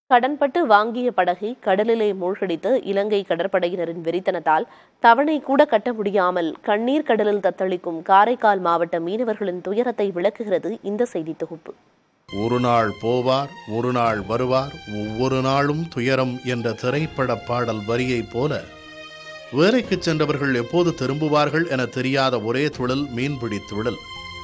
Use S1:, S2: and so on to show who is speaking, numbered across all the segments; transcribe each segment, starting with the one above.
S1: கடன்பட்டு வாங்கிய படகை கடலிலே மூழ்கடித்த இலங்கை கடற்படையினரின் வெறித்தனத்தால் தவணை கூட கட்ட முடியாமல் கண்ணீர் கடலில் தத்தளிக்கும் காரைக்கால் மாவட்ட மீனவர்களின் துயரத்தை விளக்குகிறது இந்த செய்தி தொகுப்பு
S2: ஒரு நாள் போவார் ஒரு நாள் வருவார் ஒவ்வொரு நாளும் துயரம் என்ற திரைப்பட பாடல் வரியைப் போல வேலைக்கு சென்றவர்கள் எப்போது திரும்புவார்கள் என தெரியாத ஒரே தொழில் மீன்பிடி தொழில்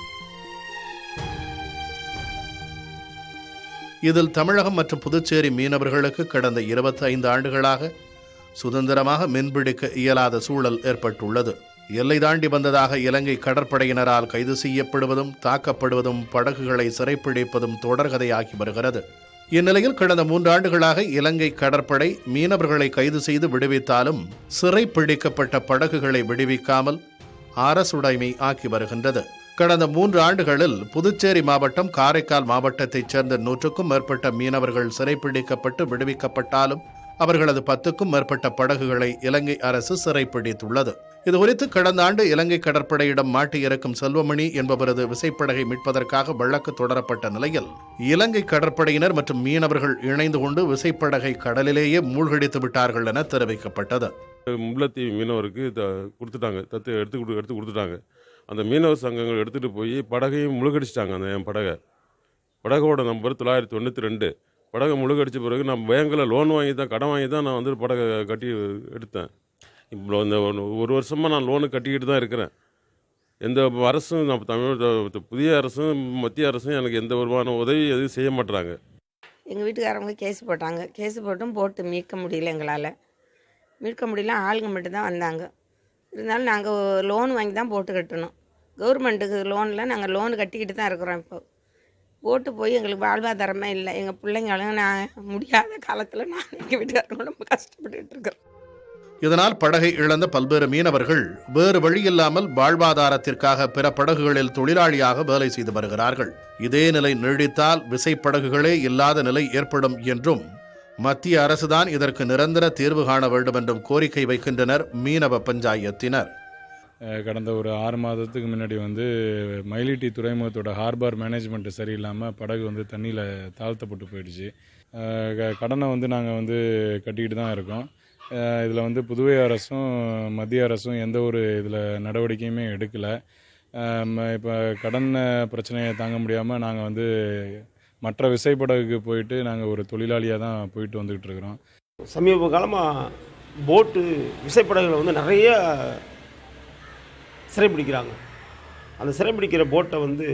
S2: இதில் தமிழகம் மற்றும் புதுச்சேரி மீனவர்களுக்கு கடந்த இருபத்தி ஐந்து ஆண்டுகளாக சுதந்திரமாக மீன்பிடிக்க இயலாத சூழல் ஏற்பட்டுள்ளது எல்லை தாண்டி வந்ததாக இலங்கை கடற்படையினரால் கைது செய்யப்படுவதும் தாக்கப்படுவதும் படகுகளை சிறைப்பிடிப்பதும் தொடர்கதையாகி வருகிறது இந்நிலையில் கடந்த மூன்றாண்டுகளாக இலங்கை கடற்படை மீனவர்களை கைது செய்து விடுவித்தாலும் சிறைப்பிடிக்கப்பட்ட படகுகளை விடுவிக்காமல் அரசுடைமை ஆக்கி வருகின்றது கடந்த மூன்று ஆண்டுகளில் புதுச்சேரி மாவட்டம் காரைக்கால் மாவட்டத்தைச் சேர்ந்த நூற்றுக்கும் மேற்பட்ட மீனவர்கள் சிறைப்பிடிக்கப்பட்டு விடுவிக்கப்பட்டாலும் அவர்களது பத்துக்கும் மேற்பட்ட படகுகளை இலங்கை அரசு சிறைப்பிடித்துள்ளது இதுகுறித்து கடந்த ஆண்டு இலங்கை கடற்படையிடம் மாட்டியிருக்கும் செல்வமணி என்பவரது விசைப்படகை மீட்பதற்காக வழக்கு தொடரப்பட்ட நிலையில் இலங்கை கடற்படையினர் மற்றும் மீனவர்கள் இணைந்து கொண்டு விசைப்படகை கடலிலேயே மூழ்கடித்து விட்டார்கள் என தெரிவிக்கப்பட்டது
S3: முல்லைத்தீவு மீனவருக்கு த கொடுத்துட்டாங்க தத்து எடுத்து கொடு எடுத்து கொடுத்துட்டாங்க அந்த மீனவர் சங்கங்கள் எடுத்துகிட்டு போய் படகையும் முழுகடிச்சிட்டாங்க அந்த என் படகை படகோட நம்பர் தொள்ளாயிரத்தி தொண்ணூற்றி ரெண்டு படகை முழுகடிச்ச பிறகு நான் பேங்கில் லோன் வாங்கி தான் கடன் வாங்கி தான் நான் வந்து படகை கட்டி எடுத்தேன் இப்போ இந்த ஒரு- ஒரு வருஷமாக நான் லோனு கட்டிக்கிட்டு தான் இருக்கிறேன் எந்த அரசும் நம்ம தமிழ் புதிய அரசும் மத்திய அரசும் எனக்கு எந்த விதமான உதவி எதுவும் செய்ய மாட்டுறாங்க
S4: எங்கள் வீட்டுக்காரவங்க கேஸ் போட்டாங்க கேஸ் போட்டும் போட்டு மீட்க முடியல எங்களால் மீட்க முடியல ஆளுங்க மட்டும்தான் வந்தாங்க இருந்தாலும் நாங்கள் லோன் வாங்கி தான் போட்டு கட்டணும் கவர்மெண்ட்டுக்கு லோனில் நாங்கள் லோன் கட்டிக்கிட்டு தான் இருக்கிறோம் இப்போ போட்டு போய் எங்களுக்கு வாழ்வாதாரமே இல்லை எங்கள் பிள்ளைங்களும் நான் முடியாத காலத்தில் நான் எங்கள் வீட்டுக்காரங்க ரொம்ப கஷ்டப்பட்டுட்டு இருக்கிறோம்
S2: இதனால் படகை இழந்த பல்வேறு மீனவர்கள் வேறு வழியில்லாமல் வாழ்வாதாரத்திற்காக பிற படகுகளில் தொழிலாளியாக வேலை செய்து வருகிறார்கள் இதே நிலை நீடித்தால் விசைப்படகுகளே இல்லாத நிலை ஏற்படும் என்றும் மத்திய அரசுதான் இதற்கு நிரந்தர தீர்வு காண வேண்டும் என்றும் கோரிக்கை வைக்கின்றனர் மீனவ பஞ்சாயத்தினர்
S5: அஹ் கடந்த ஒரு ஆறு மாதத்துக்கு முன்னாடி வந்து மயிலிட்டி துறைமுகத்தோட ஹார்பர் மேனேஜ்மெண்ட் சரியில்லாமல் படகு வந்து தண்ணியில் தாழ்த்தப்பட்டு போயிடுச்சு அஹ் க- கடனை வந்து நாங்கள் வந்து கட்டிக்கிட்டு தான் இருக்கோம் இதில் வந்து புதுவை அரசும் மத்திய அரசும் எந்த ஒரு இதில் நடவடிக்கையுமே எடுக்கலை இப்போ கடன் பிரச்சனையை தாங்க முடியாமல் நாங்கள் வந்து மற்ற விசைப்படகுக்கு போயிட்டு நாங்கள் ஒரு தொழிலாளியாக தான் போயிட்டு வந்துக்கிட்டு இருக்கிறோம்
S6: சமீப காலமாக போட்டு விசைப்படகுகளை வந்து நிறைய சிறைப்பிடிக்கிறாங்க அந்த சிறைப்பிடிக்கிற போட்டை வந்து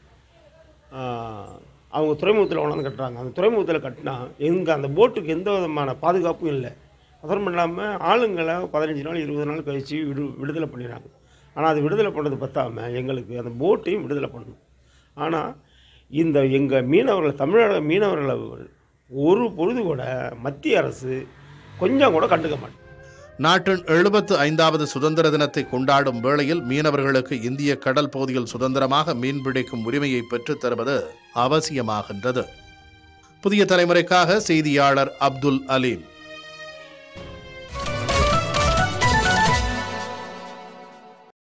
S6: ஆஹ், அவங்க துறைமுகத்தில் கொண்டாந்து கட்டுறாங்க அந்த துறைமுகத்தில் கட்டினா எங்கள் அந்த போட்டுக்கு எந்த விதமான பாதுகாப்பும் இல்லை அது மட்டும் இல்லாமல் ஆளுங்களை பதினஞ்சு நாள் இருபது நாள் கழித்து விடு விடுதலை பண்ணிடுறாங்க ஆனால் அது விடுதலை பண்ணது பத்தாம எங்களுக்கு அந்த போட்டையும் விடுதலை பண்ணணும் ஆனால் இந்த எங்கள் மீனவர்கள் தமிழக மீனவர்களை ஒரு பொழுது கூட மத்திய அரசு கொஞ்சம் கூட கண்டுக்க மாட்டேன்
S2: நாட்டின் எழுபத்து ஐந்தாவது சுதந்திர தினத்தை கொண்டாடும் வேளையில் மீனவர்களுக்கு இந்திய கடல் பகுதியில் சுதந்திரமாக மீன்பிடிக்கும் உரிமையை பெற்றுத் தருவது அவசியமாகின்றது புதிய தலைமுறைக்காக செய்தியாளர் அப்துல் அலீம்